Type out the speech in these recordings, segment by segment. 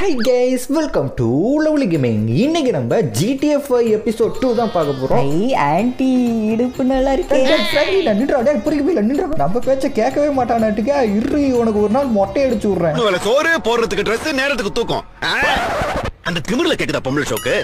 High guys welcome to lovely gaming இன்னைக்கு நம்ம ஜிடிஎஃப் episode two தான் பார்க்க போறோம் ஐ ஆன்டி இடுப்பு நல்லா இருக்கு நின்றா புரிக்க போய் நின்றா நம்ம பேச்ச கேட்கவே மாட்டானாட்டுக்கா இரு உனக்கு ஒரு நாள் மொட்டை அடிச்சு விடுறேன் மூணு வேளை சோறு போடுறதுக்கு Dress நேரத்துக்கு தூக்கம் ஆ? அந்த திமிர்ல கேக்குதா பொம்பளை ஷோக்கு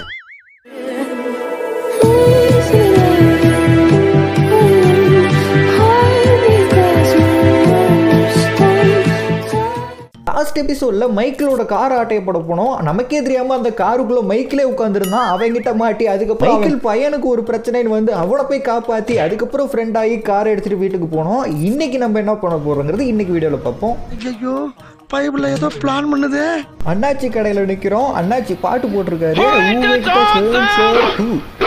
லாஸ்ட் எபிசோட்ல மைக்கிளோட கார் ஆட்டைய போட போனோம் நமக்கே தெரியாம அந்த காருக்குள்ள மைக்கிளே உட்காந்துருந்தான் அவங்கிட்ட மாட்டி அதுக்கப்புறம் மைக்கிள் பையனுக்கு ஒரு பிரச்சனைன்னு வந்து அவளை போய் காப்பாத்தி அதுக்கப்புறம் ஃப்ரெண்ட் ஆகி கார் எடுத்துட்டு வீட்டுக்கு போனோம் இன்னைக்கு நம்ம என்ன பண்ண போறோங்கிறது இன்னைக்கு வீடியோல பார்ப்போம் ஐயோ பைபிள்ல ஏதோ பிளான் பண்ணுதே அண்ணாச்சி கடையில நிக்கிறோம் அண்ணாச்சி பாட்டு போட்டிருக்காரு ஊவேக்கிட்ட சேவன் சார் டூ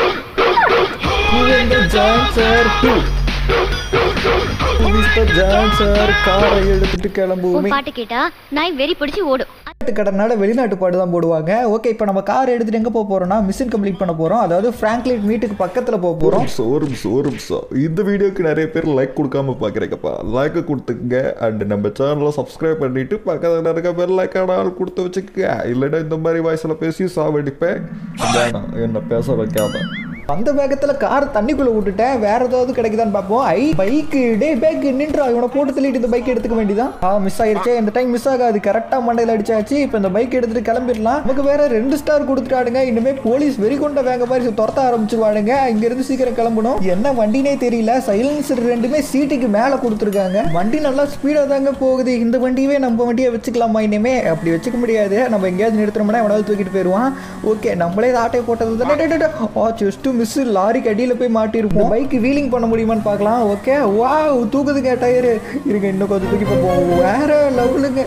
ஊவேந்த John sir to mister John sir காரை எடுத்துட்டு கிளம்புவோமே உன் பாட்டு கேட்டா நாய் வெறி பிடிச்சு ஓடும் வெளிநாட்டு கடனால வெளிநாட்டு பாட்டு தான் போடுவாங்க ஓகே இப்போ நம்ம கார் எடுத்துட்டு எங்க போக போறோம்னா மிஷின் கம்ப்ளீட் பண்ண போறோம் அதாவது பிராங்க்லின் வீட்டுக்கு பக்கத்துல போக போறோம் சோறும் சோறும் சோ இந்த வீடியோக்கு நிறைய பேர் லைக் கொடுக்காம பார்க்குறீங்கப்பா லைக் கொடுத்துங்க அண்ட் நம்ம சேனலை சப்ஸ்கிரைப் பண்ணிட்டு பக்கத்தில் இருக்க பெல் லைக்கான ஆள் கொடுத்து வச்சுக்கங்க இல்லைன்னா இந்த மாதிரி வாய்ஸில் பேசி சாவடிப்பேன் வேணாம் என்ன பேச வைக்காத அந்த வேகத்துல கார் தண்ணிக்குள்ள விட்டுட்டேன் வேற ஏதாவது கிடைக்குதான்னு பார்ப்போம் ஐ பைக்கு டே பேக் நின்றா இவனை போட்டு தள்ளிட்டு இந்த பைக் எடுத்துக்க வேண்டியதான் ஆ மிஸ் ஆயிருச்சே இந்த டைம் மிஸ் ஆகாது கரெக்டா மண்டையில அடிச்சாச்சு இப்போ இந்த பைக் எடுத்துட்டு கிளம்பிடலாம் நமக்கு வேற ரெண்டு ஸ்டார் கொடுத்துட்டாடுங்க இனிமே போலீஸ் வெறி கொண்ட வேக மாதிரி துரத்த ஆரம்பிச்சிருவானுங்க இங்க இருந்து சீக்கிரம் கிளம்பணும் என்ன வண்டினே தெரியல சைலன்சர் ரெண்டுமே சீட்டுக்கு மேல கொடுத்துருக்காங்க வண்டி நல்லா ஸ்பீடா தாங்க போகுது இந்த வண்டியவே நம்ம வண்டியை வச்சுக்கலாமா இனிமே அப்படி வச்சுக்க முடியாது நம்ம எங்கேயாவது நிறுத்துறோம்னா எவனாவது தூக்கிட்டு போயிடுவான் ஓகே நம்மளே இந்த ஆட்டையை போட்டது தானே ஆ ஜஸ்ட் மிஸ் லாரிக்கு அடியில் போய் மாட்டிருப்போம் பைக் வீலிங் பண்ண முடியுமான்னு பார்க்கலாம் ஓகே வா தூக்குதுங்க டயரு இருங்க இன்னும் கொஞ்சம் தூக்கி பார்ப்போம் வேற லெவலுங்க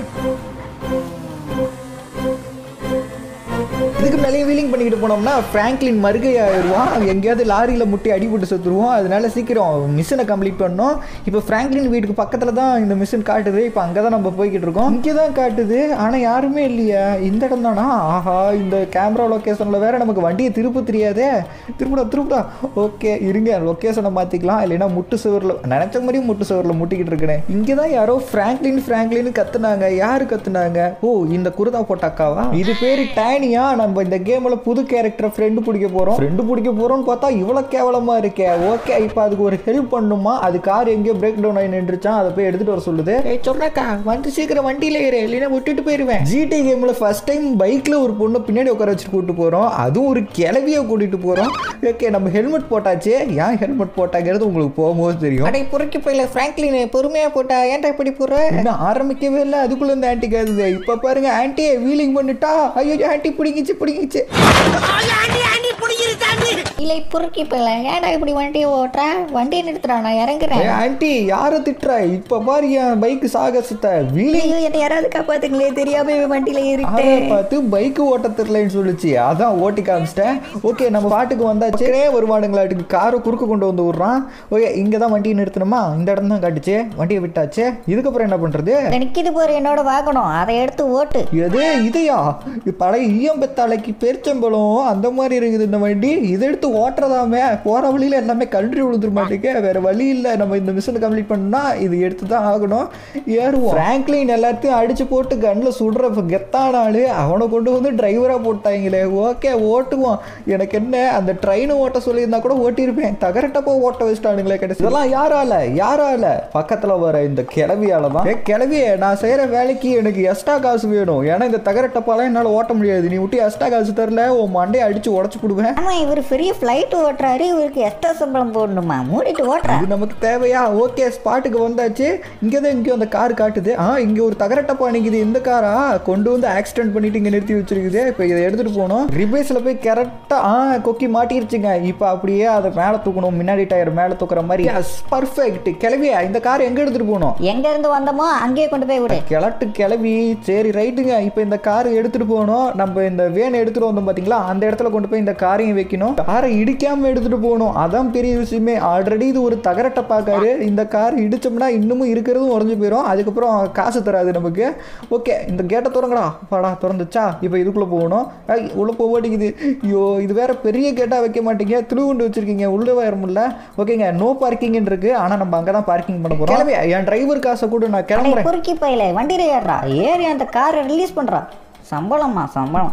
இதுக்கு மேலேயும் வீலிங் பண்ணிக்கிட்டு போனோம்னா ஃப்ராங்க்லின் மறுகை ஆயிடுவான் அவன் எங்கேயாவது லாரியில் முட்டி அடிபட்டு செத்துருவோம் அதனால சீக்கிரம் மிஷினை கம்ப்ளீட் பண்ணோம் இப்போ ஃப்ராங்க்லின் வீட்டுக்கு பக்கத்தில் தான் இந்த மிஷின் காட்டுது இப்போ அங்கே தான் நம்ம போய்கிட்டு இருக்கோம் இங்கே தான் காட்டுது ஆனால் யாருமே இல்லையா இந்த இடம் தானா ஆஹா இந்த கேமரா லொக்கேஷனில் வேற நமக்கு வண்டியை திருப்ப தெரியாதே திருப்படா திருப்படா ஓகே இருங்க லொக்கேஷனை மாற்றிக்கலாம் இல்லைன்னா முட்டு சுவரில் நினச்ச மாதிரியும் முட்டு சுவரில் முட்டிக்கிட்டு இருக்கேன் இங்கே தான் யாரோ ஃப்ராங்க்லின் ஃப்ராங்க்லின் கத்துனாங்க யார் கத்துனாங்க ஓ இந்த குருதா போட்ட அக்காவா இது பேர் டேனியா நம்ம இந்த கேமில் புது கேரக்டர் ஃப்ரெண்டு பிடிக்க போகிறோம் ஃப்ரெண்டு பிடிக்க போகிறோம்னு பார்த்தா இவ்வளோ கேவலமாக இருக்கே ஓகே இப்போ அதுக்கு ஒரு ஹெல்ப் பண்ணுமா அது கார் எங்கேயோ பிரேக் டவுன் ஆகி நின்றுச்சான் அதை போய் எடுத்துட்டு வர சொல்லுது ஏய் சொன்னாக்கா வந்து சீக்கிரம் வண்டியில ஏறு இல்லைன்னா விட்டுட்டு போயிருவேன் ஜிடி கேமில் ஃபர்ஸ்ட் டைம் பைக்கில் ஒரு பொண்ணு பின்னாடி உட்கார வச்சுட்டு கூட்டு போகிறோம் அதுவும் ஒரு கிளவியை கூட்டிட்டு போகிறோம் ஓகே நம்ம ஹெல்மெட் போட்டாச்சு ஏன் ஹெல்மெட் போட்டாங்கிறது உங்களுக்கு போகும்போது தெரியும் அடே புறக்கி போயில ஃப்ராங்க்லின் பொறுமையாக போட்டா ஏன்டா இப்படி போகிற இன்னும் ஆரம்பிக்கவே இல்லை அதுக்குள்ள இந்த ஆன்ட்டி கேக்குது இப்போ பாருங்க ஆன்ட்டி வீலிங் பண்ணிட்டா ஐயோ ஆன்ட்டி பிடிங்கிச்சு பிடிங்கிச்சு இல்லை பொறுக்கி போயில ஏன்டா இப்படி வண்டியை ஓட்டுற வண்டியை நிறுத்துறா நான் இறங்குறேன் ஏய் ஆன்ட்டி யாரை திட்டுற இப்போ பாரு என் பைக் சாகசத்தை வீலிங் ஐயோ என்னை யாராவது காப்பாத்துங்களே தெரியாம இவன் வண்டியில அதை ஏறிட்டேன் பார்த்து பைக்கு ஓட்ட தெரியலன்னு சொல்லுச்சு அதான் ஓட்டி காமிச்சிட்டேன் ஓகே நம்ம பாட்டுக்கு வந்தாச்சு வருவானுங்களாட்டுக்கு காரை குறுக்க கொண்டு வந்து விட்றான் ஓகே இங்கே தான் வண்டியை நிறுத்தணுமா இந்த இடம் தான் காட்டுச்சு வண்டியை விட்டாச்சு இதுக்கப்புறம் என்ன பண்ணுறது இந்த நிக்கிது போற என்னோட வாகனம் அதை எடுத்து ஓட்டு எது இதையா பழைய ஈயம்பத்தாளைக்கு பெருச்சம்பழம் அந்த மாதிரி இருக்குது இந்த வண்டி இதை எடுத்து ஓட்டுறதாமே போகிற வழியில் எல்லாமே கல்றி விழுந்துரு மாட்டேங்க வேற வழி இல்லை நம்ம இந்த மிஷினை கம்ப்ளீட் பண்ணா இது எடுத்து தான் ஆகணும் ஏறுவோம் ஃப்ராங்க்லின் எல்லாத்தையும் அடிச்சு போட்டு கண்ணில் சுடுற இப்ப கெத்தான ஆளு அவனை கொண்டு வந்து டிரைவராக போட்டாங்களே ஓகே ஓட்டுவோம் எனக்கு என்ன அந்த ட்ரெயினை ஓட்ட சொல்லியிருந்தா கூட ஓட்டியிருப்பேன் தகரட்டப்போ ஓட்ட வச்சுட்டானுங்களே கிடைச்சி இதெல்லாம் யாரால யாரால பக்கத்தில் வர இந்த கிளவியால தான் ஏ கிளவியே நான் செய்கிற வேலைக்கு எனக்கு எக்ஸ்ட்ரா காசு வேணும் ஏன்னா இந்த தகரட்டப்பாலாம் என்னால் ஓட்ட முடியாது நீ விட்டு எக்ஸ்ட்ரா காசு தரல உன் மண்டையை அடிச்சு உடச்சு கொடுவேன் ஆமா இவர் பெரிய ஃப்ளைட் ஓட்டுறாரு இவருக்கு எக்ஸ்ட்ரா சம்பளம் போடணுமா மூடிட்டு ஓட்டுறா இது நமக்கு தேவையா ஓகே ஸ்பாட்டுக்கு வந்தாச்சு இங்கே தான் இங்கேயும் அந்த கார் காட்டுது ஆ இங்கே ஒரு தகரட்டப்பா நிற்குது இந்த காரா கொண்டு வந்து ஆக்சிடென்ட் பண்ணிட்டு இங்கே நிறுத்தி வச்சிருக்குது இப்போ இதை எடுத்துகிட்டு போகணும் ரிபேஸில் போய் கரெக்டாக ஆ கொக்கி மாட்டிருச்சுங்க இப்போ அப்படியே அதை மேலே தூக்கணும் முன்னாடி டயர் மேலே தூக்குற மாதிரி பர்ஃபெக்ட் கிளவியா இந்த கார் எங்கே எடுத்துகிட்டு போகணும் எங்க இருந்து வந்தோமோ அங்கேயே கொண்டு போய் விடு கிழட்டு கிளவி சரி ரைட்டுங்க இப்போ இந்த கார் எடுத்துட்டு போகணும் நம்ம இந்த வேனை எடுத்துட்டு வந்தோம் பாத்தீங்களா அந்த இடத்துல கொண்டு போய் இந்த காரையும் வைக்கணும் காரை இடிக்காம எடுத்துட்டு போகணும் அதான் பெரிய விஷயமே ஆல்ரெடி இது ஒரு தகரட்டை பார்க்காரு இந்த கார் இடிச்சோம்னா இன்னமும் இருக்கிறதும் உடஞ்சு போயிடும் அதுக்கப்புறம் காசு தராது நமக்கு ஓகே இந்த கேட்டை திறங்கடா வாடா திறந்துச்சா இப்போ இதுக்குள்ள போகணும் ஐ, உள்ள போக மாட்டேங்குது ஐயோ இது வேற பெரிய கேட்டா வைக்க மாட்டீங்க துளுவுண்டு வச்சிருக்கீங்க உள்ள வர முடியல ஓகேங்க நோ பார்க்கிங் இருக்கு ஆனா நம்ம அங்கே தான் பார்க்கிங் பண்ண போறோம் கிளம்பி, என் டிரைவர் காசை கூட நான் கிளம்புறேன் பொறுக்கி போயில வண்டியில ஏறுறா ஏறி அந்த காரை ரிலீஸ் பண்றா சம்பளமா சம்பளம்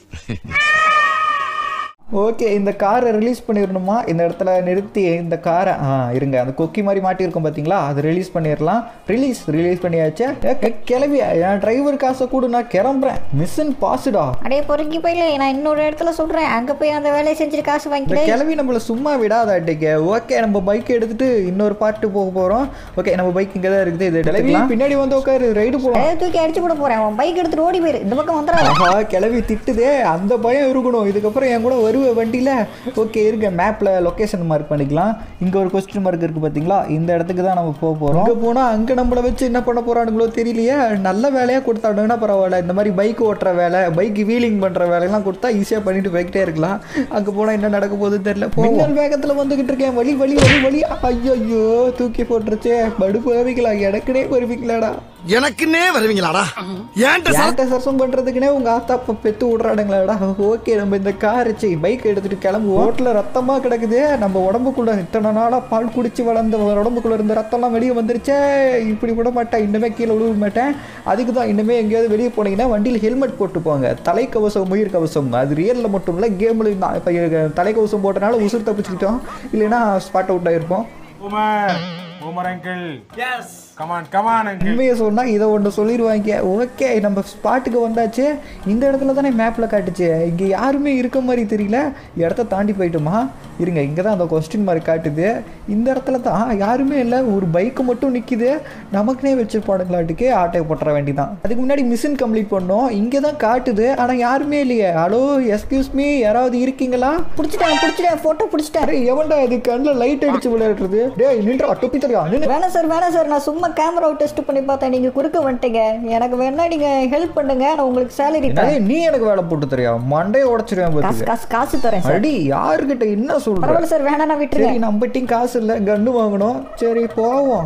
ஓகே இந்த காரை ரிலீஸ் பண்ணிடணுமா இந்த இடத்துல நிறுத்தி இந்த காரை ஆ இருங்க அந்த கொக்கி மாதிரி மாட்டியிருக்கோம் பார்த்தீங்களா அது ரிலீஸ் பண்ணிடலாம் ரிலீஸ் ரிலீஸ் பண்ணியாச்சு ஏ, கெ- கிளவியா என் டிரைவர் காசை கூட நான் கிளம்புறேன் மிஷன் பாசுடா அடே பொறுக்கி போயில நான் இன்னொரு இடத்துல சொல்றேன் அங்க போய் அந்த வேலையை செஞ்சுட்டு காசு இந்த வாங்கிக்கிறேன் கிளவி நம்மள சும்மா விடாதாட்டிக்க ஓகே நம்ம பைக் எடுத்துட்டு இன்னொரு பார்ட்டு போக போகிறோம் ஓகே நம்ம பைக் இங்கே தான் இருக்குது இது எடுத்துக்கலாம் பின்னாடி வந்து உட்காரு ரைடு போகலாம் ஏய், தூக்கி அடிச்சு போட போறேன் அவன் பைக் எடுத்துட்டு ஓடி போயிரு இந்த பக்கம் வந்துடாத ஆஹா கிளவி திட்டுதே அந்த பயம் இருக்கணும் இதுக்கப்புறம் என் கூட வருவ வண்டியில் ஓகே இருக்க மேப்பில் லொக்கேஷன் மார்க் பண்ணிக்கலாம் இங்கே ஒரு கொஸ்டின் மார்க் இருக்குது பார்த்தீங்களா இந்த இடத்துக்கு தான் நம்ம போக போகிறோம் அங்கே போனால் அங்கே நம்மளை வச்சு என்ன பண்ண போகிறானுங்களோ தெரியலையே நல்ல வேலையாக கொடுத்தாடுங்கன்னா பரவாயில்ல இந்த மாதிரி பைக் ஓட்டுற வேலை பைக் வீலிங் பண்ணுற வேலையெல்லாம் கொடுத்தா ஈஸியாக பண்ணிட்டு போய்கிட்டே இருக்கலாம் அங்கே போனால் என்ன நடக்க போகுதுன்னு தெரியல மின்னல் வேகத்தில் வந்துக்கிட்டு இருக்கேன் வழி வழி வழி வழி ஐயோ தூக்கி போட்டுருச்சே படுப்பு வேவிக்கலாம் எனக்குனே வருவிக்கலாடா எனக்குன்னே வருவீங்களாடா ஏன்ட்ட சா- ஏன்ட்ட சரசம் பண்றதுக்குனே உங்க ஆத்தா அப்பா பெத்து விடுறானுங்களாடா ஓகே நம்ம இந்த கார் வச்சு பைக் எடுத்துட்டு கிளம்புவோம் ரோட்ல ரத்தமா கிடக்குது நம்ம உடம்புக்குள்ள இத்தனை நாளா பால் குடிச்சு வளர்ந்த உடம்புக்குள்ள இருந்த ரத்தம்லாம் வெளியே வந்துருச்சே இப்படி விட மாட்டேன் இன்னுமே கீழே விழுக மாட்டேன் அதுக்கு தான் இன்னுமே எங்கேயாவது வெளியே போனீங்கன்னா வண்டியில் ஹெல்மெட் போட்டு போங்க தலைக்கவசம் உயிர் கவசம் அது ரியலில் மட்டும் இல்லை கேமில் தான் இப்போ தலைக்கவசம் போட்டனால உசுர் தப்பிச்சுக்கிட்டோம் இல்லைன்னா ஸ்பாட் அவுட் ஆயிருப்போம் Boomer! Boomer uncle! Yes! Come on, come on uncle! உண்மையை சொன்னால் இதை ஒன்று சொல்லிடுவாங்க ஓகே நம்ம ஸ்பாட்டுக்கு வந்தாச்சு இந்த இடத்துல தானே மேப்பில் காட்டுச்சு இங்கே யாருமே இருக்க மாதிரி தெரியல இடத்த தாண்டி போயிட்டோமா இருங்க இங்கே தான் அந்த கொஸ்டின் மாதிரி காட்டுது இந்த இடத்துல தான் யாருமே இல்லை ஒரு பைக்கு மட்டும் நிற்கிது நமக்குனே வச்சுருப்பானுங்களாட்டுக்கு ஆட்டோ போட்டுற வேண்டிதான் அதுக்கு முன்னாடி மிஷின் கம்ப்ளீட் பண்ணோம் இங்கே தான் காட்டுது ஆனால் யாருமே இல்லையே ஹலோ எஸ்கியூஸ் மீ யாராவது இருக்கீங்களா பிடிச்சிட்டேன் பிடிச்சிட்டேன் போட்டோ பிடிச்சிட்டேன் அரே எவன்டா இது கண்ணில் லைட் அடிச்சு விளையாடுறது டேய் நின்றா தொப்பி தெரியா நின்று வேணாம் சார் வேணாம் சார் நான் சும்மா கேமராவை டெஸ்ட் பண்ணி பார்த்தேன் நீங்க குறுக்க வந்துட்டீங்க எனக்கு வேணா நீங்க ஹெல்ப் பண்ணுங்க நான் உங்களுக்கு சேலரி என்னது தரேன் நீ எனக்கு வேலை போட்டு தெரியா மண்டையை உடச்சிருவேன் காசு பார்த்துக்க காசு காசு தரேன் சார் அடி யாருக்கிட்ட என்ன சொல்ற பரவாயில்ல சார் வேணா நான் சரி விட்டுருங்க நம்மகிட்டையும் காசு இல்லை கன்று வாங்கணும் சரி போவோம்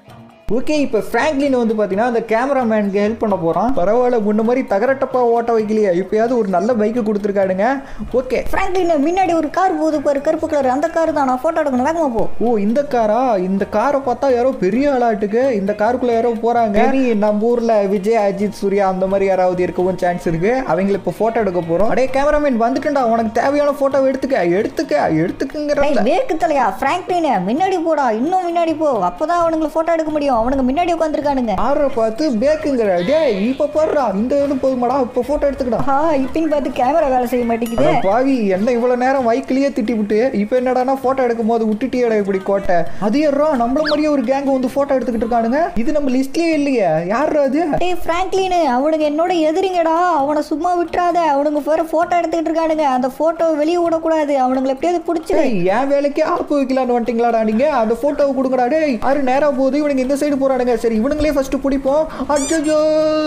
ஓகே இப்போ ஃப்ராங்க்லின் வந்து பார்த்தீங்கன்னா அந்த கேமராமேனுக்கு ஹெல்ப் பண்ண போகிறான் பரவாயில்ல முன்ன மாதிரி தகரட்டப்பா ஓட்ட வைக்கலையா இப்போயாவது ஒரு நல்ல பைக்கு கொடுத்துருக்காடுங்க ஓகே ஃப்ராங்க்லின் முன்னாடி ஒரு கார் போகுது பாரு கருப்பு கலர் அந்த கார் தான் நான் போட்டோ எடுக்கணும் வேகமா போ ஓ இந்த காரா இந்த காரை பார்த்தா யாரோ பெரிய ஆளாட்டுக்கு இந்த காருக்குள்ள யாரோ போறாங்க சரி நம்ம ஊர்ல விஜய் அஜித் சூர்யா அந்த மாதிரி யாராவது இருக்கவும் சான்ஸ் இருக்கு அவங்கள இப்போ போட்டோ எடுக்க போறோம் அடே கேமராமேன் வந்துட்டேன்டா உனக்கு தேவையான போட்டோ எடுத்துக்க எடுத்துக்க எடுத்துக்குங்கிற டேய் வேக்கு தலையா ஃப்ராங்க்லின் முன்னாடி போடா இன்னும் முன்னாடி போ அப்பதான் அவனுங்களை போட்டோ எடுக்க முடியும் அவனுங்க முன்னாடி உட்காந்துருக்கானுங்க ஆற பார்த்து பேக்குங்கிற டேய் இப்ப பாடுறா இந்த இது போதுமாடா இப்ப போட்டோ எடுத்துக்கடா ஆ இப்படின்னு பார்த்து கேமரா வேலை செய்ய மாட்டேங்குது அட பாவி என்ன இவ்வளவு நேரம் வைக்கிலேயே திட்டி விட்டு இப்போ என்னடானா போட்டோ எடுக்கும் போது விட்டுட்டியடா இப்படி கோட்டை அது யாரா நம்மள மாதிரியே ஒரு கேங் வந்து போட்டோ எடுத்துக்கிட்டு இருக்கானுங்க இது நம்ம லிஸ்ட்லயே இல்லையே யாரா அது டேய் ஃப்ராங்க்லின் அவனுங்க என்னோட எதிரிங்கடா அவனை சும்மா விட்டுறாத அவனுங்க வேற போட்டோ எடுத்துக்கிட்டு இருக்கானுங்க அந்த போட்டோ வெளியே விடக்கூடாது அவனுங்களை எப்படியாவது பிடிச்சிரு டேய், என் வேலைக்கே ஆப்பு வைக்கலான்னு வந்துட்டீங்களாடா நீங்க அந்த போட்டோவை கொடுங்கடா டேய் ஆறு நேரா போகுது இவனுங்க இந்த சைடு போறானுங்க சரி இவனுங்களே ஃபர்ஸ்ட் பிடிப்போம் அச்சோ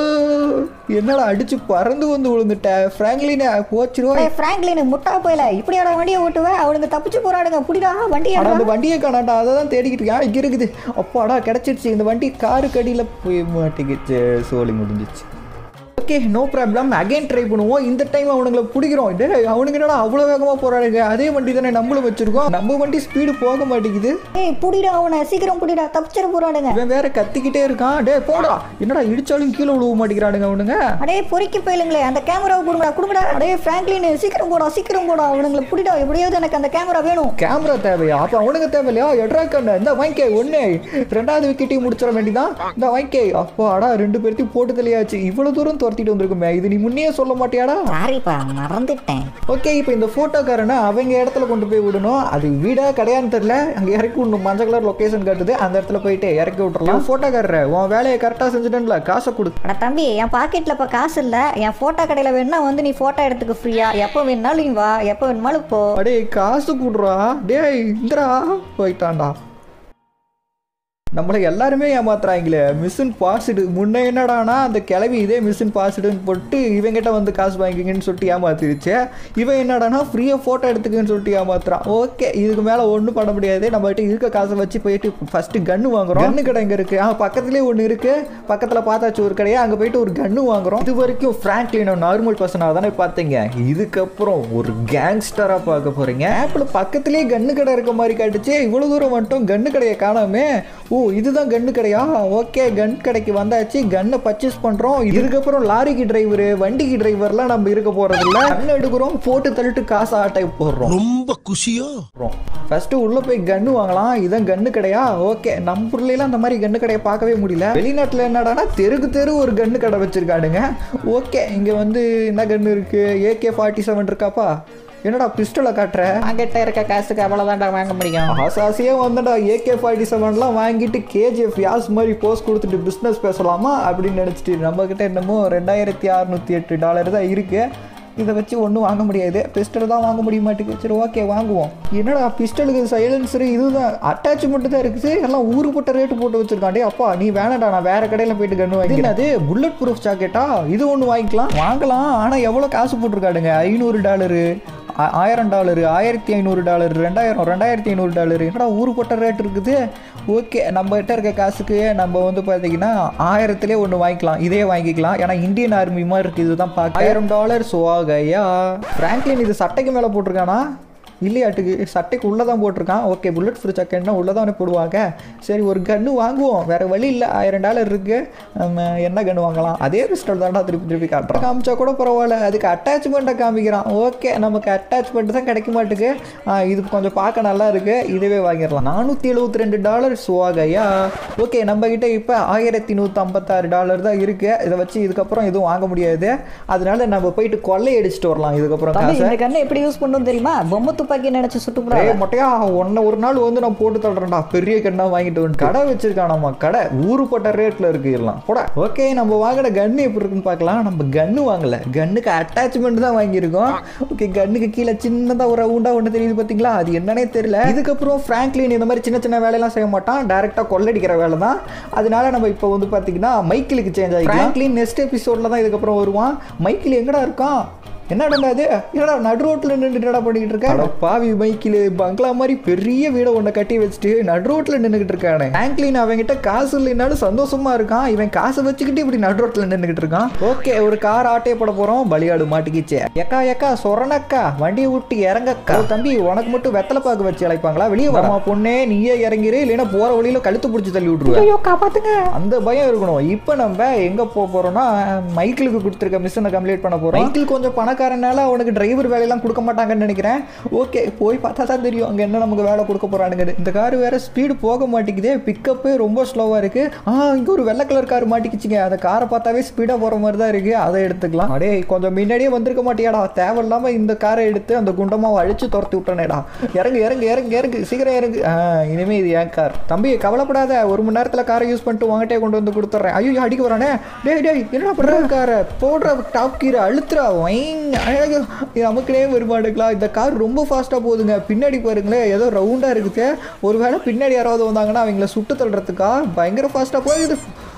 என்னடா அடிச்சு பறந்து வந்து விழுந்துட்ட ஃப்ராங்க்லின போச்சிருவா டேய் ஃப்ராங்க்லின் முட்டா போயில இப்படியாடா வண்டியை ஓட்டுவேன் அவனுங்க தப்பிச்சு போறானுங்க புடிடா வண்டி ஆனா அந்த வண்டியை காணாண்டா அதை தான் தேடிக்கிட்டு இருக்கேன் இங்க இருக்குது அப்பாடா கிடைச்சிருச்சு இந்த வண்டி காருக்கு அடியில் போய் மாட்டிக்கிச்சு சோலி முடிஞ்சிச்சு okay no problem again try பண்ணுவோம் இந்த டைம் அவனுங்களை பிடிக்கிறோம் டேய் அவனுங்க என்னடா அவ்வளோ வேகமாக போறானுங்க அதே வண்டி தானே நம்மளும் வச்சிருக்கோம் நம்ம வண்டி ஸ்பீடு போக மாட்டேங்குது ஏய் புடிடா அவனை சீக்கிரம் புடிடா தப்பிச்சிட போறானுங்க இவன் வேற கத்திக்கிட்டே இருக்கான் டேய் போடா என்னடா இடிச்சாலும் கீழே விழுவ மாட்டேங்கிறானுங்க அவனுங்க அடே பொறுக்கி போயிலுங்களே அந்த கேமராவை கொடுங்கடா கொடுங்கடா அடே ஃப்ராங்க்லின் சீக்கிரம் போடா சீக்கிரம் போடா அவனுங்களை புடிடா எப்படியாவது எனக்கு அந்த கேமரா வேணும் கேமரா தேவையா அப்போ அவனுக்கு தேவையில்லையா எட்ரா கண்ணு இந்த வாங்கிக்கே ஒன்று ரெண்டாவது விக்கெட்டையும் முடிச்சிட வேண்டியதான் இந்த வாங்கிக்கே அப்போ அடா ரெண்டு பேர்த்தையும் போட்டு தெளியாச்சு இவ்வளோ தூரம் துரத்திட்டு வந்திருக்குமே இது நீ முன்னே சொல்ல மாட்டியாடா சாரிப்பா மறந்துட்டேன் ஓகே இப்போ இந்த ஃபோட்டோக்காரனை அவங்க இடத்துல கொண்டு போய் விடணும் அது வீடா கிடையான்னு தெரில அங்கே இறக்கி விடணும் மஞ்சள் கலர் லொக்கேஷன் காட்டுது அந்த இடத்துல போயிட்டு இறக்கி விட்டுறலாம் ஃபோட்டோக்காரர் உன் வேலையை கரெக்டாக செஞ்சுட்டேன்ல காசை கொடு அட தம்பி என் பாக்கெட்ல இப்ப காசு இல்ல என் போட்டோ கடையில வேணா வந்து நீ போட்டோ எடுத்துக்க ஃப்ரீயா எப்போ வேணாலும் நீ வா எப்போ வேணுமாலும் போ அடே காசு கொடுறா டேய் இந்திரா போயிட்டான்டா நம்மளை எல்லாருமே ஏமாத்துறாங்களே மிஷின் பாஸ்டு முன்ன என்னடானா அந்த கிளவி இதே மிஷின் பாஸ்டுன்னு போட்டு இவங்கிட்ட வந்து காசு வாங்கிக்கங்கன்னு சொல்லிட்டு ஏமாத்திருச்சு இவன் என்னடானா ஃப்ரீயாக ஃபோட்டோ எடுத்துக்கன்னு சொல்லிட்டு ஏமாத்துறான் ஓகே இதுக்கு மேலே ஒன்றும் பண்ண முடியாது நம்ம கிட்ட இருக்க காசை வச்சு போயிட்டு ஃபஸ்ட்டு கன்று வாங்குறோம் கன்று கடை இங்கே இருக்குது ஆ பக்கத்துலேயே ஒன்று இருக்குது பக்கத்தில் பார்த்தாச்சு ஒரு கடையா அங்கே போயிட்டு ஒரு கன்று வாங்குறோம் இது வரைக்கும் ஃப்ராங்க்லின் நார்மல் பர்சனாக தானே பார்த்தீங்க இதுக்கப்புறம் ஒரு கேங்ஸ்டராக பார்க்க போகிறீங்க ஆப்பில் பக்கத்துலேயே கன்று கடை இருக்க மாதிரி காட்டுச்சு இவ்வளோ தூரம் வந்துட்டோம் கன்று கடையை காணாமே ஓ இதுதான் கன்னு கடையா ஓகே கன் கடைக்கு வந்தாச்சு கன்னை பர்ச்சேஸ் பண்ணுறோம் இதுக்கப்புறம் லாரிக்கு டிரைவரு வண்டிக்கு டிரைவர்லாம் நம்ம இருக்க போகிறது இல்லை கன் எடுக்கிறோம் போட்டு தள்ளிட்டு காசு ஆட்டை போடுறோம் ரொம்ப குஷியோ ஃபர்ஸ்ட் உள்ள போய் கன்னு வாங்கலாம் இதான் கன்னு கடையா ஓகே நம்ம ஊர்லலாம் அந்த மாதிரி கன்னு கடையை பார்க்கவே முடியல வெளிநாட்டில் என்னடானா தெருக்கு தெரு ஒரு கன்னு கடை வச்சிருக்கானுங்க ஓகே இங்கே வந்து என்ன கன்னு இருக்கு ஏகே ஃபார்ட்டி செவன் இருக்காப்பா என்னடா பிஸ்டலை காட்டுற அங்கிட்ட இருக்க காசுக்கு அவ்வளோதான்டா வாங்க முடியும் ஆசாசியாக வந்தடா ஏகே ஃபார்ட்டி செவன்லாம் வாங்கிட்டு கேஜிஎஃப் யாஸ் மாதிரி போஸ்ட் கொடுத்துட்டு பிஸ்னஸ் பேசலாமா அப்படின்னு நினச்சிட்டு நம்மக்கிட்ட என்னமோ ரெண்டாயிரத்தி அறநூற்றி எட்டு டாலர் தான் இருக்குது இதை வச்சு ஒன்றும் வாங்க முடியாது பிஸ்டல் தான் வாங்க முடிய மாட்டேங்குது சரி ஓகே வாங்குவோம் என்னடா பிஸ்டலுக்கு சைலன்சரு இதுதான் அட்டாச்மெண்ட் தான் இருக்குது எல்லாம் ஊருப்பட்ட ரேட்டு போட்டு வச்சிருக்காண்டே அப்பா நீ வேணாடா நான் வேற கடையில் போயிட்டு கன்று வாங்கி அது புல்லட் ப்ரூஃப் ஜாக்கெட்டா இது ஒன்று வாங்கிக்கலாம் வாங்கலாம் ஆனால் எவ்வளோ காசு போட்டிருக்காடுங்க ஐநூறு டாலரு ஆ- ஆயிரம் டாலரு ஆயிரத்தி ஐநூறு டாலர் ரெண்டாயிரம் ரெண்டாயிரத்தி ஐநூறு டாலர் என்னடா ஊரு போட்ட ரேட் இருக்குது ஓகே நம்ம கிட்ட இருக்க காசுக்கு நம்ம வந்து பார்த்தீங்கன்னா ஆயிரத்திலே ஒன்று வாங்கிக்கலாம் இதே வாங்கிக்கலாம் ஏன்னா இந்தியன் ஆர்மி மாதிரி இருக்குது இதுதான் பார்க்க ஆயிரம் டாலர் சுவாகையா ஃப்ராங்க்லின் இது சட்டைக்கு மேலே போட்டிருக்கானா இல்லையாட்டுக்கு சட்டைக்கு உள்ளே தான் போட்டிருக்கான் ஓகே புல்லட் ஃப்ரூ சக்கெட்னா உள்ளே தானே போடுவாங்க சரி ஒரு கன்று வாங்குவோம் வேறு வழி இல்லை ஆயிரம் டாலர் இருக்குது நம்ம என்ன கன்று வாங்கலாம் அதே பிஸ்டல் தான்டா திருப்பி திருப்பி காட்டுறோம் காமிச்சா கூட பரவாயில்ல அதுக்கு அட்டாச்மெண்ட்டை காமிக்கிறான் ஓகே நமக்கு அட்டாச்மெண்ட் தான் கிடைக்க மாட்டுக்கு ஆ, இது கொஞ்சம் பார்க்க நல்லா இருக்கு இதுவே வாங்கிடலாம் நானூற்றி எழுபத்தி ரெண்டு டாலர் சுவாகையா ஓகே நம்ம கிட்ட இப்போ ஆயிரத்தி நூற்றி ஐம்பத்தாறு டாலர் தான் இருக்குது இதை வச்சு இதுக்கப்புறம் எதுவும் வாங்க முடியாது அதனால நம்ம போயிட்டு கொள்ளை அடிச்சுட்டு வரலாம் இதுக்கப்புறம் தம்பி காசை இந்த கண்ணை எப்படி யூஸ் பண்ணணும் தெரியுமா பொம்மை துப்பாக்கி நினைச்சு சுட்டு போடாத. ஏய் மொட்டையா உன்னை ஒரு நாள் வந்து நான் போட்டு தள்ளுறேன்டா பெரிய கண்ணா வாங்கிட்டு வந்து கடை வச்சிருக்கானாமா கடை ஊருப்பட்ட ரேட்ல இருக்கு எல்லாம் போட ஓகே நம்ம வாங்கின கன்னு எப்படி இருக்குன்னு பார்க்கலாம் நம்ம கன்னு வாங்கல கன்னுக்கு அட்டாச்மெண்ட் தான் வாங்கியிருக்கோம் ஓகே கன்னுக்கு கீழே சின்னதா ஒரு ரவுண்டா ஒன்று தெரியுது பார்த்தீங்களா அது என்னன்னே தெரியல இதுக்கப்புறம் ஃப்ராங்க்லின் இந்த மாதிரி சின்ன சின்ன வேலையெல்லாம் செய்ய மாட்டான் டேரெக்டாக கொள்ளடிக்கிற வேலை தான் அதனால நம்ம இப்போ வந்து பார்த்தீங்கன்னா மைக்கிளுக்கு சேஞ்ச் ஆகி ஃப்ராங்க்லின் நெக்ஸ்ட் எபிசோடில் தான் இதுக்கப்புறம் வருவான் மைக்கிள் எங்கடா இருக்கான் என்னடா அது என்னடா நடு ரோட்டில் நின்று என்னடா பண்ணிக்கிட்டு இருக்க அட பாவி மைக்கில் பங்களா மாதிரி பெரிய வீடை ஒன்றை கட்டி வச்சுட்டு நடு ரோட்டில் நின்றுக்கிட்டு இருக்கானே ஃப்ராங்க்லின் அவன்கிட்ட காசு இல்லைனாலும் சந்தோஷமா இருக்கான் இவன் காசை வச்சுக்கிட்டு இப்படி நடு ரோட்டில் நின்றுக்கிட்டு இருக்கான் ஓகே ஒரு கார் ஆட்டையை போட போகிறோம் பலியாடு மாட்டிக்கிச்சு எக்கா எக்கா சொரணக்கா வண்டியை விட்டு இறங்கக்கா ஓ, தம்பி உனக்கு மட்டும் வெத்தலை பாக்கு வச்சு அழைப்பாங்களா வெளியே வரமா பொண்ணே நீயே இறங்கிரு இல்லைன்னா போகிற வழியில கழுத்து பிடிச்சி தள்ளி விட்டுருவேன் ஐயோ காப்பாத்துங்க அந்த பயம் இருக்கணும் இப்போ நம்ம எங்க போக போறோம்னா மைக்கிளுக்கு கொடுத்துருக்க மிஷனை கம்ப்ளீட் பண்ண போறோம் மைக்கிள் கொஞ்சம் பணக்காரனால அவனுக்கு டிரைவர் வேலையெல்லாம் கொடுக்க மாட்டாங்கன்னு நினைக்கிறேன் ஓகே போய் பார்த்தா தான் தெரியும் அங்க என்ன நமக்கு வேலை கொடுக்க போறானுங்க இந்த கார் வேற ஸ்பீடு போக மாட்டேங்குதே பிக்கப்பே ரொம்ப ஸ்லோவா இருக்கு ஆ இங்க ஒரு வெள்ளை கலர் கார் மாட்டிக்கிச்சுங்க அந்த காரை பார்த்தாவே ஸ்பீடா போற மாதிரி தான் இருக்கு அதை எடுத்துக்கலாம் அடே கொஞ்சம் முன்னாடியே வந்திருக்க மாட்டியாடா தேவையில்லாம இந்த காரை எடுத்து அந்த குண்டமாவை அழிச்சு துரத்தி விட்டனேடா இறங்கு இறங்கு இறங்கு இறங்கு சீக்கிரம் இறங்கு ஆ, இனிமே இது என் கார் தம்பி கவலைப்படாத ஒரு மணி நேரத்தில் காரை யூஸ் பண்ணிட்டு உங்ககிட்டே கொண்டு வந்து கொடுத்துட்றேன் ஐயோ அடிக்க வரானே டேய் டேய் என்னடா பண்ற காரை போடுற டாப் கீரை அழுத்துறா வைங் ஐயோ இது நமக்குனே வருமாட்டுக்கலாம் இந்த கார் ரொம்ப ஃபாஸ்ட்டாக போகுதுங்க பின்னாடி பாருங்களேன் ஏதோ ரவுண்டாக இருக்குது ஒருவேளை பின்னாடி யாராவது வந்தாங்கன்னா அவங்கள சுட்டு தள்ளுறதுக்கா பயங்கர ஃபாஸ்ட்டாக போகுது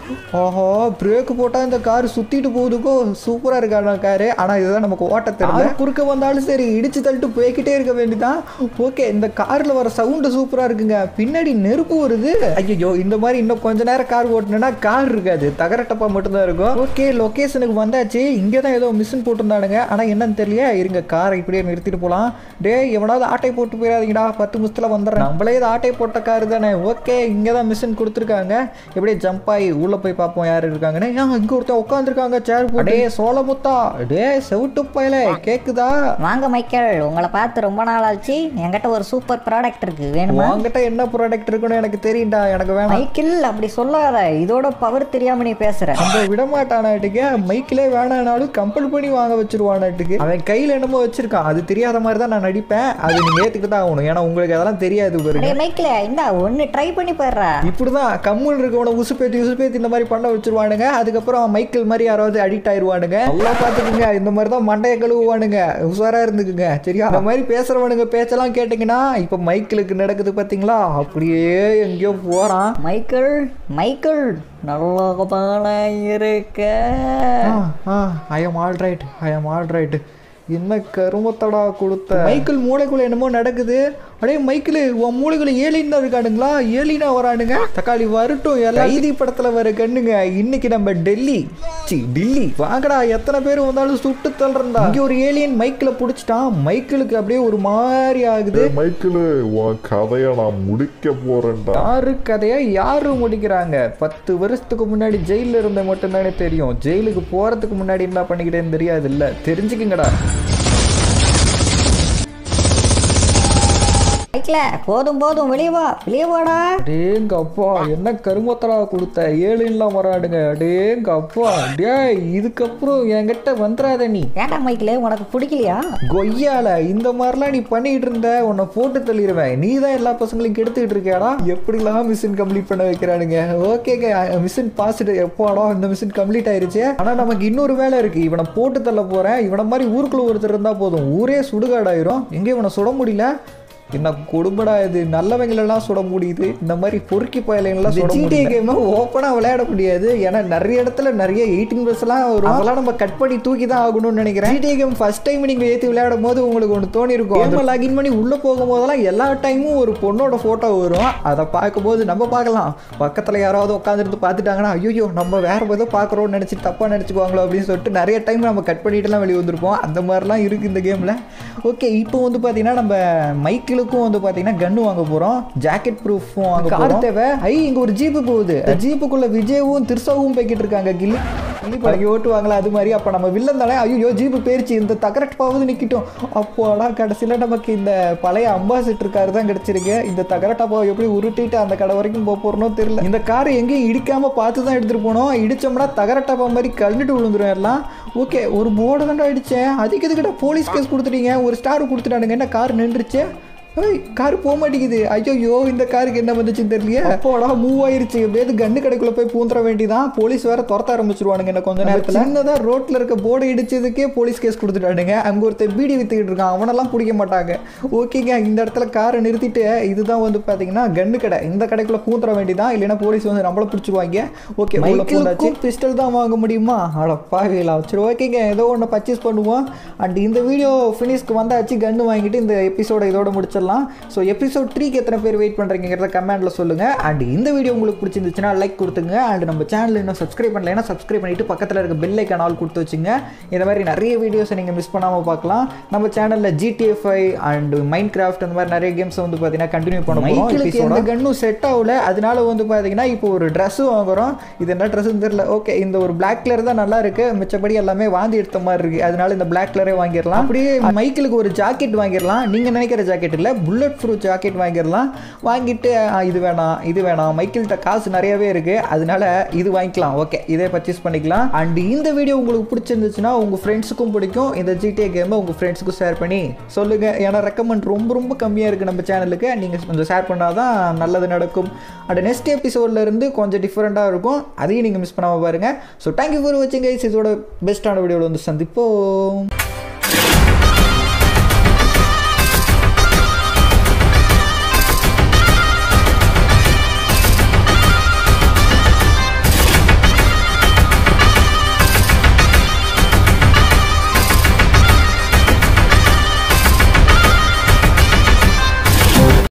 ஓஹோ பிரேக் போட்டால் இந்த கார் சுற்றிட்டு போகுதுக்கோ சூப்பராக இருக்கான காரு ஆனால் இதுதான் நமக்கு ஓட்ட தெரியல குறுக்க வந்தாலும் சரி இடிச்சு தள்ளிட்டு போய்கிட்டே இருக்க வேண்டியதான் ஓகே இந்த காரில் வர சவுண்டு சூப்பராக இருக்குங்க பின்னாடி நெருப்பு வருது ஐயோ இந்த மாதிரி இன்னும் கொஞ்ச நேரம் கார் ஓட்டினா கார் இருக்காது தகரட்டப்பா மட்டும்தான் இருக்கும் ஓகே லொக்கேஷனுக்கு வந்தாச்சு இங்கே தான் ஏதோ மிஷின் போட்டிருந்தானுங்க ஆனால் என்னன்னு தெரியல இருங்க காரை இப்படியே நிறுத்திட்டு போகலாம் டேய் எவனாவது ஆட்டை போட்டு போயிடாதீங்கடா பத்து நிமிஷத்தில் வந்துடுறேன் நம்மளே இது ஆட்டை போட்ட கார் தானே ஓகே இங்கே தான் மிஷின் கொடுத்துருக்காங்க எப்படியே ஜம்ப் ஆகி உள்ளே போய் பார்ப்போம் யார் இருக்காங்கன்னு ஆ இங்கே ஒருத்தன் உட்காந்துருக்காங்க சேர் போட்டு சோளமுத்தா டே செவிட்டு பயல கேக்குதா வாங்க மைக்கேல் உங்களை பார்த்து ரொம்ப நாள் ஆச்சு என்கிட்ட ஒரு சூப்பர் ப்ராடக்ட் இருக்கு வேணுமா உங்ககிட்ட என்ன ப்ராடக்ட் இருக்குன்னு எனக்கு தெரியும்டா எனக்கு வேணாம் மைக்கேல் அப்படி சொல்லாத இதோட பவர் தெரியாம நீ பேசுற நம்ம விட மாட்டானாட்டுக்கு மைக்கிலே வேணானாலும் கம்பல் பண்ணி வாங்க வச்சிருவானாட்டுக்கு அவன் கையில் என்னமோ வச்சிருக்கான் அது தெரியாத மாதிரி தான் நான் நடிப்பேன் அது நீங்க ஏத்துக்கிட்டு தான் ஆகணும் ஏன்னா உங்களுக்கு அதெல்லாம் தெரியாது பாருங்க அடே மைக்கேல் இந்தா ஒன்னு ட்ரை பண்ணி பாருடா இப்படிதான் கம்முன்னு இருக்கவன உசுப்பேத்தி உசுப்பேத்தி இந்த மாதிரி பண்ண வச்சிருவானுங்க அதுக்கப்புறம் மைக்கேல் மாதிரி யாராவது அடிக்ட் ஆயிருவானுங்க நல்லா பார்த்துக்குங்க இந்த மாதிரி தான் மண்டையை கழுவுவானுங்க உஷாரா இருந்துக்குங்க சரியா இந்த மாதிரி பேசுறவனுங்க பேச்செல்லாம் கேட்டிங்கன்னா இப்போ மைக்கிளுக்கு நடக்குது பார்த்தீங்களா அப்படியே எங்கேயோ போறான் மைக்கேல் மைக்கேல் நல்ல இருக்க I am all right I am all right என்ன கருமத்தடா கொடுத்த மைக்கிள் மூளைக்குள்ள என்னமோ நடக்குது அடே மைக்கிள் உன் மூளைக்குள்ள ஏலின் தான் இருக்கானுங்களா ஏலினா வரானுங்க தக்காளி வரட்டும் எல்லாம் கைதி படத்துல வர கண்ணுங்க இன்னைக்கு நம்ம டெல்லி சி டில்லி வாங்கடா எத்தனை பேர் வந்தாலும் சுட்டு தள்ளுறா இங்க ஒரு ஏலியன் மைக்கில் பிடிச்சிட்டான் மைக்கிளுக்கு அப்படியே ஒரு மாதிரி ஆகுது மைக்கிள் உன் கதையை நான் முடிக்க போறேன்டா யாரு கதையா யாரு முடிக்கிறாங்க பத்து வருஷத்துக்கு முன்னாடி ஜெயிலில் இருந்த மட்டும்தானே தெரியும் ஜெயிலுக்கு போறதுக்கு முன்னாடி என்ன பண்ணிக்கிட்டேன்னு தெரியாது இல்ல தெரிஞ்சுக்குங்கடா மைக்கில் போதும் போதும் வெளியே வா வெளியே வாடா அடேங்க அப்பா என்ன கருமத்தரா கொடுத்த ஏழுலாம் வராடுங்க அடேங்க அப்பா டேய் இதுக்கப்புறம் என்கிட்ட வந்துடாத நீ ஏன்டா மைக்கில் உனக்கு பிடிக்கலையா கொய்யால இந்த மாதிரிலாம் நீ பண்ணிட்டு இருந்த உன்னை போட்டு தள்ளிடுவேன் நீ தான் எல்லா பசங்களையும் கெடுத்துக்கிட்டு இருக்கியாடா எப்படிலாம் மிஷின் கம்ப்ளீட் பண்ண வைக்கிறானுங்க ஓகேங்க மிஷின் பாஸ்டு எப்போடா இந்த மிஷின் கம்ப்ளீட் ஆயிருச்சு ஆனா நமக்கு இன்னொரு வேலை இருக்கு இவனை போட்டு தள்ள போறேன் இவனை மாதிரி ஊருக்குள்ள ஒருத்தர் இருந்தா போதும் ஊரே சுடுகாடாயிரும் எங்க இவனை சுட முடியல என்ன கொடுமைடா இது நல்லவங்களெல்லாம் சுட முடியுது இந்த மாதிரி பொறுக்கி பயலைங்களாம் சுட ஜிடிஏ கேமை ஓப்பனாக விளையாட முடியாது ஏன்னா நிறைய இடத்துல நிறைய எயிட்டீன் ப்ளஸ்லாம் வரும் அதெல்லாம் நம்ம கட் பண்ணி தூக்கி தான் ஆகணும்னு நினைக்கிறேன் ஜிடிஏ கேம் ஃபர்ஸ்ட் டைம் நீங்கள் ஏற்றி விளையாடும் போது உங்களுக்கு ஒன்று தோணி இருக்கும் கேமை லாகின் பண்ணி உள்ளே போகும்போதெல்லாம் எல்லா டைமும் ஒரு பொண்ணோட ஃபோட்டோ வரும் அதை பார்க்கும்போது நம்ம பார்க்கலாம் பக்கத்தில் யாராவது உட்காந்துருந்து பார்த்துட்டாங்கன்னா ஐயோ நம்ம வேற ஏதோ பார்க்குறோம்னு நினச்சிட்டு தப்பாக நினச்சிக்குவாங்களோ அப்படின்னு சொல்லிட்டு நிறைய டைம் நம்ம கட் பண்ணிட்டுலாம் வெளியே வந்திருப்போம் அந்த மாதிரிலாம் இருக்குது இந்த கேமில் ஓகே இப்போ வந்து பார்த்தீங்கன்னா நம்ம மைக்கிளுக்கும் வந்து பார்த்தீங்கன்னா கன்று வாங்க போகிறோம் ஜாக்கெட் ப்ரூஃபும் வாங்க போகிறோம் தேவை ஐ இங்கே ஒரு ஜீப்பு போகுது ஜீப்புக்குள்ள விஜயவும் திருசாவும் போய்கிட்டு இருக்காங்க கில்லி கில்லி பழகி ஓட்டுவாங்களா அது மாதிரி அப்போ நம்ம வில்லன் தானே ஐயோ ஜீப்பு போயிருச்சு இந்த தகரட்டாவது நிற்கட்டும் அப்போடா கடைசியில் நமக்கு இந்த பழைய அம்பாசிட்டர் கார் தான் கிடச்சிருக்கு இந்த தகரட்டாப்பாவை எப்படி உருட்டிட்டு அந்த கடை வரைக்கும் போக போகிறனோ தெரியல இந்த கார் எங்கேயும் இடிக்காமல் பார்த்து தான் எடுத்துகிட்டு போனோம் இடிச்சோம்னா தகரட்டாப்பா மாதிரி கழுந்துட்டு விழுந்துரும் எல்லாம் ஓகே ஒரு போர்டு தாண்டா அடித்தேன் அதுக்கு எதுக்கிட்ட போலீஸ் கேஸ் கொடுத்துட்டீங்க ஒரு ஸ்டார் கொடுத்துட்டானுங்க என்ன கார் நின்றுச்சு ஏய் கார் போக மாட்டேங்குது ஐயோ இந்த காருக்கு என்ன வந்துச்சுன்னு தெரியலையே அப்போடா மூவ் ஆயிருச்சு எப்படியாவது கண்ணு கடைக்குள்ள போய் பூந்துற வேண்டிதான் போலீஸ் வேற துரத்த ஆரம்பிச்சிருவானுங்க என்ன கொஞ்ச நேரத்தில் சின்னதா ரோட்ல இருக்க போர்டு இடிச்சதுக்கே போலீஸ் கேஸ் கொடுத்துட்டானுங்க அங்க ஒருத்தர் பீடி வித்துக்கிட்டு இருக்கான் அவனெல்லாம் பிடிக்க மாட்டாங்க ஓகேங்க இந்த இடத்துல காரை நிறுத்திட்டு இதுதான் வந்து பாத்தீங்கன்னா கண்ணு கடை இந்த கடைக்குள்ள பூந்துற வேண்டிதான் இல்லைன்னா போலீஸ் வந்து நம்மள பிடிச்சிருவாங்க ஓகே மைக்கிளுக்கும் பிஸ்டல் தான் வாங்க முடியுமா அட பாவிலா சரி ஓகேங்க ஏதோ ஒன்று பர்ச்சேஸ் பண்ணுவோம் அண்ட் இந்த வீடியோ ஃபினிஷ்க்கு வந்தாச்சு கன்று வாங்கிட்டு இந்த எபிசோட இதோட முடிச்சிடலாம் ஸோ எபிசோட் த்ரீக்கு எத்தனை பேர் வெயிட் பண்ணுறீங்கிறத கமெண்ட்டில் சொல்லுங்கள் அண்ட் இந்த வீடியோ உங்களுக்கு பிடிச்சிருந்துச்சுன்னா லைக் கொடுத்துங்க அண்ட் நம்ம சேனல் இன்னும் சப்ஸ்கிரைப் பண்ணலைன்னா சப்ஸ்கிரைப் பண்ணிட்டு பக்கத்தில் இருக்க பெல் ஐக்கான் ஆல் கொடுத்து வச்சுங்க இந்த மாதிரி நிறைய வீடியோஸை நீங்கள் மிஸ் பண்ணாமல் பார்க்கலாம் நம்ம சேனலில் ஜிடிஎஃப் அண்ட் மைண்ட் கிராஃப்ட் அந்த மாதிரி நிறைய கேம்ஸ் வந்து பார்த்தீங்கன்னா கண்டினியூ பண்ண மைக்கிளுக்கு எந்த கன்னும் செட் ஆகல அதனால வந்து பார்த்தீங்கன்னா இப்போ ஒரு ட்ரெஸ்ஸும் வாங்குறோம் இது என்ன ட்ரெஸ்ஸுன்னு தெரியல ஓகே இந்த ஒரு பிளாக் கலர் தான் நல்லா இருக்கு மிச்சப்படி எல்லாமே வாந்தி எடுத்த மாதிரி இருக்கு அதனால இந்த பிளாக் கலரே வாங்கிடலாம் அப்படியே மைக்கிளுக்கு ஒரு ஜாக்கெட் வாங்கிடலாம் நீங்க நினைக்கிற ஜாக்கெட் இல்லை புல்லட் ப்ரூஃப் ஜாக்கெட் வாங்கிடலாம் வாங்கிட்டு ஆ, இது வேணாம் இது வேணாம் மைக்கிள்கிட்ட காசு நிறையவே இருக்கு அதனால இது வாங்கிக்கலாம் ஓகே இதே பர்ச்சேஸ் பண்ணிக்கலாம் அண்ட் இந்த வீடியோ உங்களுக்கு பிடிச்சிருந்துச்சுன்னா உங்க ஃப்ரெண்ட்ஸுக்கும் பிடிக்கும் இந்த ஜிடிஏ கேமை உங்க ஃப்ரெண்ட்ஸுக்கும் ஷேர் பண்ணி சொல்லுங்க ஏன்னா ரெக்கமெண்ட் ரொம்ப ரொம்ப கம்மியாக இருக்கு நம்ம சேனலுக்கு நீங்க கொஞ்சம் ஷேர் பண்ணாதான் நல்லது நடக்கும் அண்ட் நெக்ஸ்ட் எபிசோட்ல இருந்து கொஞ்சம் டிஃப்ரெண்ட்டாக இருக்கும் அதையும் நீங்கள் மிஸ் பண்ணாமல் பாருங்க ஸோ தேங்க்யூ ஃபார் வாட்சிங் கைஸ் இதோட பெஸ்ட்டான வீடியோவில் வந்து சந்திப்போம்